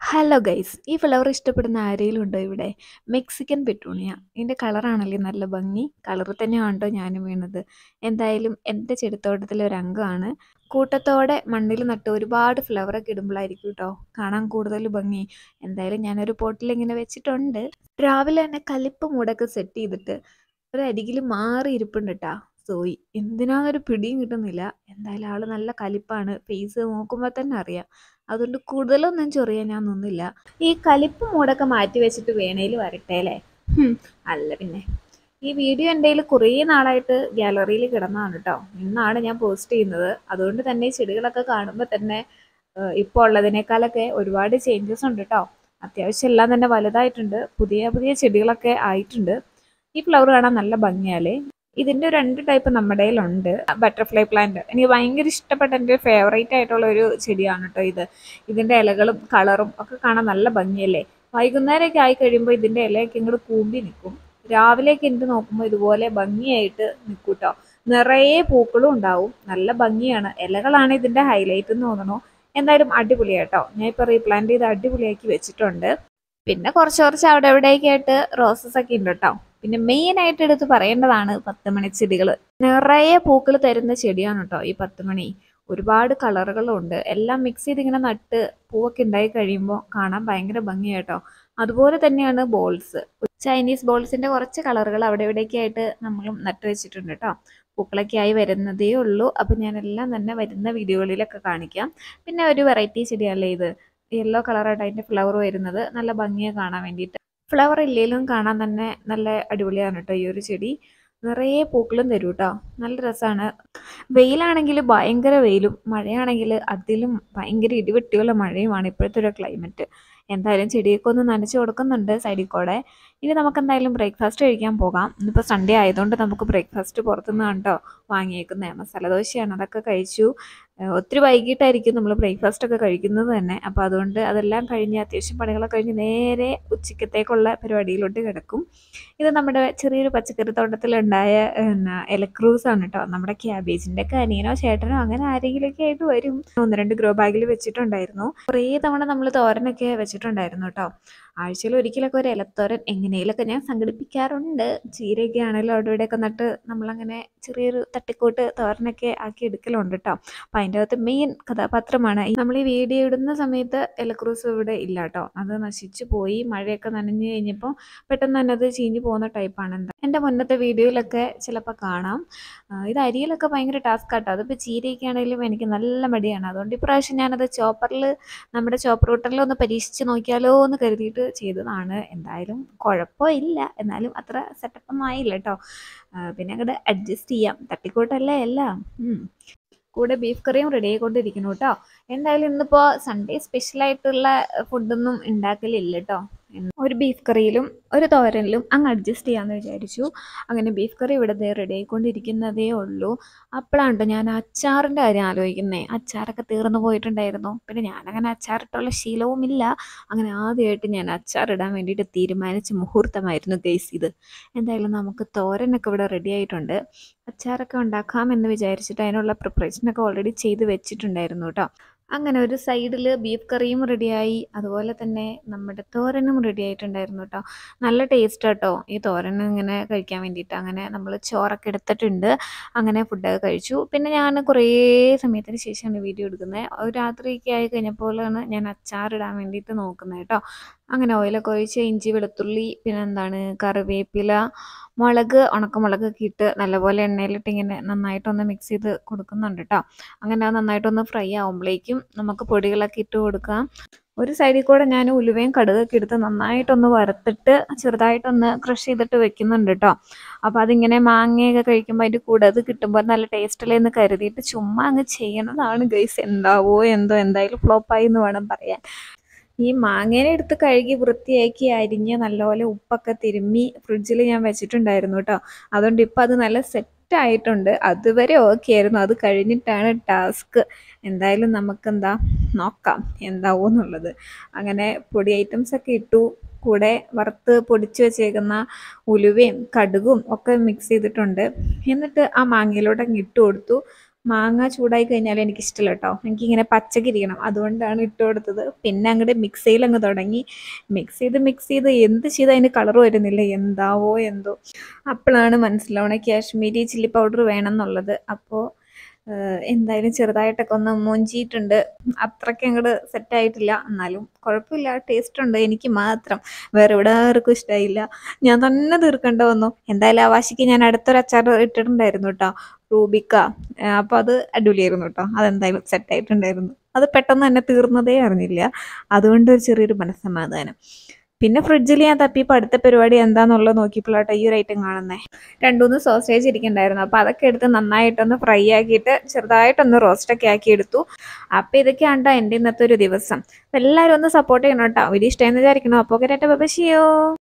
Hello guys ഈ flower ഇഷ്ടപ്പെടുന്ന ആരെങ്കിലും ഉണ്ടോ ഇവിടെ മെക്സിക്കൻ പെറ്റൂണിയ ഇതിൻ്റെ കളറാണല്ലേ നല്ല ഭംഗി കളറിൽ തന്നെയാണ് കേട്ടോ ഞാനും വീണത് എന്തായാലും എൻ്റെ ചെടിത്തോട്ടത്തിലെ ഒരു അംഗമാണ് കൂട്ടത്തോടെ മണ്ണിൽ നട്ട് ഒരുപാട് ഫ്ലവറൊക്കെ ഇടുമ്പോഴായിരിക്കും കേട്ടോ കാണാൻ കൂടുതൽ ഭംഗി എന്തായാലും ഞാനൊരു പോട്ടിൽ ഇങ്ങനെ വെച്ചിട്ടുണ്ട് രാവിലെ തന്നെ കലിപ്പ് മൂടൊക്കെ സെറ്റ് ചെയ്തിട്ട് ഒരു അരികിൽ മാറി ഇരിപ്പുണ്ട് കേട്ടാ സോയി എന്തിനാന്നൊരു പിടിയും കിട്ടുന്നില്ല എന്തായാലും ആള് നല്ല കലിപ്പാണ് ഫേസ് നോക്കുമ്പോൾ തന്നെ അറിയാം അതുകൊണ്ട് കൂടുതലൊന്നും ചൊറിയാൻ ഞാൻ നിന്നില്ല ഈ കലിപ്പ് മൂടൊക്കെ മാറ്റി വെച്ചിട്ട് വേണേൽ വരട്ടെ അല്ലേ ഹും, അല്ല പിന്നെ ഈ വീഡിയോ എൻ്റെ കയ്യിൽ കുറേ നാളായിട്ട് ഗാലറിയിൽ കിടന്നതാണ് കേട്ടോ ഇന്നാണ് ഞാൻ പോസ്റ്റ് ചെയ്യുന്നത് അതുകൊണ്ട് തന്നെ ഈ ചെടികളൊക്കെ കാണുമ്പോൾ തന്നെ ഏഹ്, ഇപ്പോൾ ഉള്ളതിനേക്കാളൊക്കെ ഒരുപാട് ചേഞ്ചസ് ഉണ്ട് കേട്ടോ അത്യാവശ്യം എല്ലാം തന്നെ വലുതായിട്ടുണ്ട് പുതിയ പുതിയ ചെടികളൊക്കെ ആയിട്ടുണ്ട് ഈ ഫ്ലവർ കാണാൻ നല്ല ഭംഗിയാലേ ഇതിൻ്റെ രണ്ട് ടൈപ്പ് നമ്മുടെ കയ്യിലുണ്ട് ബട്ടർഫ്ലൈ പ്ലാന്റ് എനിക്ക് ഭയങ്കര ഇഷ്ടപ്പെട്ട എൻ്റെ ഫേവറേറ്റ് ആയിട്ടുള്ള ഒരു ചെടിയാണ് കേട്ടോ ഇത് ഇതിൻ്റെ ഇലകളും കളറും ഒക്കെ കാണാൻ നല്ല ഭംഗിയല്ലേ വൈകുന്നേരമൊക്കെ ആയി കഴിയുമ്പോൾ ഇതിൻ്റെ ഇലയൊക്കെ ഇങ്ങോട്ട് കൂമ്പി നിൽക്കും രാവിലേക്ക് എനിക്ക് നോക്കുമ്പോൾ ഇതുപോലെ ഭംഗിയായിട്ട് നിൽക്കും കേട്ടോ നിറയെ പൂക്കളും ഉണ്ടാവും നല്ല ഭംഗിയാണ് ഇലകളാണ് ഇതിൻ്റെ ഹൈലൈറ്റ് എന്ന് തോന്നണു എന്തായാലും അടിപൊളിയാട്ടോ ഞാൻ ഇപ്പോൾ റീപ്ലാന്റ് ചെയ്ത് അടിപൊളിയാക്കി വെച്ചിട്ടുണ്ട് പിന്നെ കുറച്ച് കുറച്ച് അവിടെ എവിടെയൊക്കെ ആയിട്ട് റോസസ് ഒക്കെ ഉണ്ട് കേട്ടോ പിന്നെ മെയിൻ ആയിട്ട് എടുത്ത് പറയേണ്ടതാണ് പത്ത് മണി ചെടികൾ നിറയെ പൂക്കൾ തരുന്ന ചെടിയാണ് കേട്ടോ ഈ പത്ത് മണി ഒരുപാട് കളറുകളും ഉണ്ട് എല്ലാം മിക്സ് ചെയ്ത് ഇങ്ങനെ നട്ട് പൂവൊക്കെ ഉണ്ടായി കഴിയുമ്പോൾ കാണാൻ ഭയങ്കര ഭംഗിയാട്ടോ അതുപോലെ തന്നെയാണ് ബോൾസ് ചൈനീസ് ബോൾസിന്റെ കുറച്ച് കളറുകൾ അവിടെ ഇവിടെയൊക്കെ ആയിട്ട് നമ്മളും നട്ട് വെച്ചിട്ടുണ്ട് കേട്ടോ പൂക്കളൊക്കെ ആയി വരുന്നതേ ഉള്ളൂ അപ്പം ഞാനെല്ലാം തന്നെ വരുന്ന വീഡിയോകളിലൊക്കെ കാണിക്കാം പിന്നെ ഒരു വെറൈറ്റി ചെടിയല്ലേ ഇത് യെല്ലോ കളറായിട്ട് അതിൻ്റെ ഫ്ലവർ വരുന്നത് നല്ല ഭംഗിയെ കാണാൻ വേണ്ടിയിട്ട് ഫ്ലവർ ഇല്ലെങ്കിലും കാണാൻ തന്നെ നല്ല അടിപൊളിയാണ് കേട്ടോ ഈ ഒരു ചെടി നിറയെ പൂക്കളും തരും കേട്ടോ നല്ല രസമാണ് വെയിലാണെങ്കിൽ ഭയങ്കര വെയിലും മഴയാണെങ്കിൽ അതിലും ഭയങ്കര ഇടിവെട്ടിയുള്ള മഴയുമാണ് ഇപ്പോഴത്തെ ഒരു ക്ലൈമറ്റ് എന്തായാലും ചെടിയൊക്കെ ഒന്ന് നനച്ച് കൊടുക്കുന്നുണ്ട് സൈഡിൽ കൂടെ ഇനി നമുക്ക് എന്തായാലും ബ്രേക്ക്ഫാസ്റ്റ് കഴിക്കാൻ പോകാം ഇന്നിപ്പോൾ സൺഡേ ആയതുകൊണ്ട് നമുക്ക് ബ്രേക്ക്ഫാസ്റ്റ് പുറത്തുനിന്ന് കേട്ടോ വാങ്ങിയേക്കുന്നത് മസാല ദോശയാണ് അതൊക്കെ കഴിച്ചു ഏഹ് ഒത്തിരി വൈകിട്ടായിരിക്കും നമ്മൾ ബ്രേക്ക്ഫാസ്റ്റ് ഒക്കെ കഴിക്കുന്നത് തന്നെ അപ്പോൾ അതുകൊണ്ട് അതെല്ലാം കഴിഞ്ഞ് അത്യാവശ്യം പണികളൊക്കെ കഴിഞ്ഞ് നേരെ ഉച്ചക്കത്തേക്കുള്ള പരിപാടിയിലോട്ട് കിടക്കും ഇത് നമ്മുടെ ചെറിയൊരു പച്ചക്കറി തോട്ടത്തിലുണ്ടായ പിന്നെ ഇലക്രൂസ് ആണ് കേട്ടോ നമ്മുടെ ക്യാബേജിൻ്റെ ഒക്കെ അനിയനോ ചേട്ടനോ അങ്ങനെ ആരെങ്കിലുമൊക്കെ ആയിട്ട് വരും ഒന്ന് രണ്ട് ഗ്രോ ബാഗിൽ വെച്ചിട്ടുണ്ടായിരുന്നു കുറേ തവണ നമ്മൾ തോരനൊക്കെ വെച്ചിട്ടുണ്ടായിരുന്നു കേട്ടോ ആഴ്ചയിൽ ഒരിക്കലൊക്കെ ഒരു ഇലത്തോരൻ എങ്ങനെയൊക്കെ ഞാൻ സംഘടിപ്പിക്കാറുണ്ട് ചീരയൊക്കെ ആണെങ്കിലും അവിടെ ഇവിടെയൊക്കെ നട്ട് നമ്മളങ്ങനെ ചെറിയൊരു തട്ടിക്കൂട്ട് തോരനൊക്കെ ആക്കി എടുക്കലുണ്ട് കേട്ടോ അപ്പം അതിൻ്റെ അകത്ത് മെയിൻ കഥാപാത്രമാണ് ഈ നമ്മൾ ഈ വീഡിയോ ഇടുന്ന സമയത്ത് ഇലക്രൂസ് ഇവിടെ ഇല്ല കേട്ടോ അത് നശിച്ചു പോയി മഴയൊക്കെ നനഞ്ഞു കഴിഞ്ഞപ്പോൾ പെട്ടെന്ന് തന്നെ അത് ചീഞ്ഞു പോകുന്ന ടൈപ്പാണ് എന്താ എൻ്റെ മുന്നത്തെ വീഡിയോയിലൊക്കെ ചിലപ്പോൾ കാണാം ആ, ഇത് അരിയിലൊക്കെ ഭയങ്കര ടാസ്ക് ആട്ടോ അതിപ്പോൾ ചീരയൊക്കെ ആണെങ്കിലും എനിക്ക് നല്ല മടിയാണ് അതുകൊണ്ട് ഇപ്രാവശ്യം ഞാനത് ചോപ്പറിൽ നമ്മുടെ ചോപ്പർ കൂട്ടറിൽ ഒന്ന് പരീക്ഷിച്ച് നോക്കിയാലോ എന്ന് കരുതിയിട്ട് ചെയ്തതാണ് എന്തായാലും കുഴപ്പമില്ല എന്നാലും അത്ര സെറ്റപ്പ് ഒന്നും ആയില്ല കേട്ടോ ആ, പിന്നെ അങ്ങോട്ട് അഡ്ജസ്റ്റ് ചെയ്യാം തട്ടിക്കൂട്ടല്ലേ എല്ലാം ഉം. കൂടെ ബീഫ് കറിയും റെഡി ആയിക്കൊണ്ടിരിക്കുന്നു കേട്ടോ എന്തായാലും ഇന്നിപ്പോൾ സൺഡേ സ്പെഷ്യലായിട്ടുള്ള ഫുഡൊന്നും ഉണ്ടാക്കലില്ല കേട്ടോ ഒരു ബീഫ് കറിയിലും ഒരു തോരനിലും അങ്ങ് അഡ്ജസ്റ്റ് ചെയ്യാമെന്ന് വിചാരിച്ചു അങ്ങനെ ബീഫ് കറി ഇവിടെ ദേ റെഡി ആയിക്കൊണ്ടിരിക്കുന്നതേ ഉള്ളൂ അപ്പോഴാണ് കേട്ടോ ഞാൻ അച്ചാറിൻ്റെ കാര്യം ആലോചിക്കുന്നത് അച്ചാറൊക്കെ തീർന്നു പോയിട്ടുണ്ടായിരുന്നു പിന്നെ ഞാനങ്ങനെ അച്ചാറിട്ടുള്ള ശീലവുമില്ല അങ്ങനെ ആദ്യമായിട്ട് ഞാൻ അച്ചാറിടാൻ വേണ്ടിയിട്ട് തീരുമാനിച്ച മുഹൂർത്തമായിരുന്നു ഗൈസ് ഇത് എന്തായാലും നമുക്ക് തോരനൊക്കെ ഇവിടെ റെഡി ആയിട്ടുണ്ട് അച്ചാറൊക്കെ ഉണ്ടാക്കാമെന്ന് വിചാരിച്ചിട്ട് അതിനുള്ള പ്രിപ്പറേഷനൊക്കെ ഓൾറെഡി ചെയ്ത് വെച്ചിട്ടുണ്ടായിരുന്നു കേട്ടോ അങ്ങനെ ഒരു സൈഡിൽ ബീഫ് കറിയും റെഡിയായി അതുപോലെ തന്നെ നമ്മുടെ തോരനും റെഡി ആയിട്ടുണ്ടായിരുന്നു കേട്ടോ നല്ല ടേസ്റ്റ് കേട്ടോ ഈ തോരൻ ഇങ്ങനെ കഴിക്കാൻ വേണ്ടിയിട്ട് അങ്ങനെ നമ്മൾ ചോറൊക്കെ എടുത്തിട്ടുണ്ട് അങ്ങനെ ഫുഡൊക്കെ കഴിച്ചു പിന്നെ ഞാൻ കുറേ സമയത്തിന് ശേഷമാണ് വീഡിയോ എടുക്കുന്നത് ഒരു രാത്രിയൊക്കെ ആയി കഴിഞ്ഞപ്പോഴാണ് ഞാൻ അച്ചാറിടാൻ വേണ്ടിയിട്ട് നോക്കുന്നത് കേട്ടോ അങ്ങനെ ഓയിലൊക്കെ ഒഴിച്ച് ഇഞ്ചി വെളുത്തുള്ളി പിന്നെ എന്താണ് കറിവേപ്പില മുളക് ഉണക്കമുളകൊക്കെ ഇട്ട് നല്ലപോലെ എണ്ണയിലിട്ട് ഇങ്ങനെ നന്നായിട്ടൊന്ന് മിക്സ് ചെയ്ത് കൊടുക്കുന്നുണ്ട് കേട്ടോ അങ്ങനെ അത് നന്നായിട്ടൊന്ന് ഫ്രൈ ആകുമ്പോഴേക്കും നമുക്ക് പൊടികളൊക്കെ ഇട്ട് കൊടുക്കാം ഒരു സൈഡിൽ കൂടെ ഞാൻ ഉലുവയും കടുകൊക്കെ എടുത്ത് നന്നായിട്ടൊന്ന് വറുത്തിട്ട് ചെറുതായിട്ടൊന്ന് ക്രഷ് ചെയ്തിട്ട് വെക്കുന്നുണ്ട് കേട്ടോ അപ്പോൾ അതിങ്ങനെ മാങ്ങയൊക്കെ കഴിക്കുമ്പോൾ അതിൻ്റെ കൂടെ അത് കിട്ടുമ്പോൾ നല്ല ടേസ്റ്റല്ലേ എന്ന് കരുതിയിട്ട് ചുമ്മാ അങ്ങ് ചെയ്യണതാണ് ഗൈസ് എന്താവോ എന്തോ എന്തായാലും ഫ്ലോപ്പായി എന്ന് വേണം പറയാൻ ഈ മാങ്ങേനെ എടുത്ത് കഴുകി വൃത്തിയാക്കി അരിഞ്ഞ് നല്ലപോലെ ഉപ്പൊക്കെ തിരുമ്മി ഫ്രിഡ്ജിൽ ഞാൻ വെച്ചിട്ടുണ്ടായിരുന്നു കേട്ടോ അതുകൊണ്ട് ഇപ്പം അത് നല്ല സെറ്റ് ആയിട്ടുണ്ട് അതുവരെ ഓക്കെ ആയിരുന്നു അത് കഴിഞ്ഞിട്ടാണ് ടാസ്ക് എന്തായാലും നമുക്കെന്താ നോക്കാം എന്താവോ എന്നുള്ളത് അങ്ങനെ പൊടി ഐറ്റംസ് ഒക്കെ ഇട്ടു കൂടെ വറുത്ത് പൊടിച്ച് വെച്ചേക്കുന്ന ഉലുവയും കടുകും ഒക്കെ മിക്സ് ചെയ്തിട്ടുണ്ട് എന്നിട്ട് ആ മാങ്ങയിലോട്ട് അങ്ങ് ഇട്ട് കൊടുത്തു മാങ്ങ ചൂടായി കഴിഞ്ഞാൽ എനിക്കിഷ്ടമില്ല കേട്ടോ എനിക്കിങ്ങനെ പച്ചക്ക് ഇരിക്കണം അതുകൊണ്ടാണ് ഇട്ട് കൊടുത്തത് പിന്നെ അങ്ങോട്ട് മിക്സ് ചെയ്യലങ്ങ് തുടങ്ങി മിക്സ് ചെയ്ത് മിക്സ് ചെയ്ത് എന്ത് ചെയ്ത് അതിന് കളർ വരുന്നില്ല എന്താവോ എന്തോ അപ്പോഴാണ് മനസ്സിലാവണേ കാശ്മീരി ചില്ലി പൗഡർ വേണം എന്നുള്ളത് അപ്പോൾ എന്തായാലും ചെറുതായിട്ടൊക്കെ ഒന്ന് മൂഞ്ചിയിട്ടുണ്ട് അത്രയ്ക്ക് അങ്ങോട്ട് സെറ്റായിട്ടില്ല എന്നാലും കുഴപ്പമില്ല ടേസ്റ്റ് ഉണ്ട് എനിക്ക് മാത്രം വേറെ ഇവിടെ ആർക്കും ഇഷ്ടമായില്ല ഞാൻ തന്നെ തീർക്കേണ്ട വന്നു എന്തായാലും ആ വാശിക്ക് ഞാൻ അടുത്തൊരു അച്ചാർ ഇട്ടിട്ടുണ്ടായിരുന്നു കേട്ടോ റൂബിക്ക അപ്പോൾ അത് അടിപൊളിയായിരുന്നു കേട്ടോ അതെന്തായാലും സെറ്റായിട്ടുണ്ടായിരുന്നു അത് പെട്ടെന്ന് തന്നെ തീർന്നതേ അറിഞ്ഞില്ല അതുകൊണ്ട് ഒരു ചെറിയൊരു മനസ്സമാധാനം പിന്നെ ഫ്രിഡ്ജിൽ ഞാൻ തപ്പിയപ്പോൾ അടുത്ത പരിപാടി എന്താണെന്നുള്ളത് നോക്കിയപ്പോഴാട്ടോ ഈ ഒരു ഐറ്റം കാണുന്നത് രണ്ടുമൂന്ന് സോസേജ് ഇരിക്കണ്ടായിരുന്നു അപ്പോൾ അതൊക്കെ എടുത്ത് നന്നായിട്ടൊന്ന് ഫ്രൈ ആക്കിയിട്ട് ചെറുതായിട്ടൊന്ന് റോസ്റ്റൊക്കെ ആക്കി എടുത്തു അപ്പോൾ ഇതൊക്കെയാണ് കേട്ടോ എൻ്റെ ഇന്നത്തെ ഒരു ദിവസം അപ്പോൾ എല്ലാവരും ഒന്ന് സപ്പോർട്ട് ചെയ്യണം കേട്ടോ വീഡിയോ ഇഷ്ടമെന്ന് വിചാരിക്കണം അപ്പോൾ കേട്ടോ ബബ ഷിയോ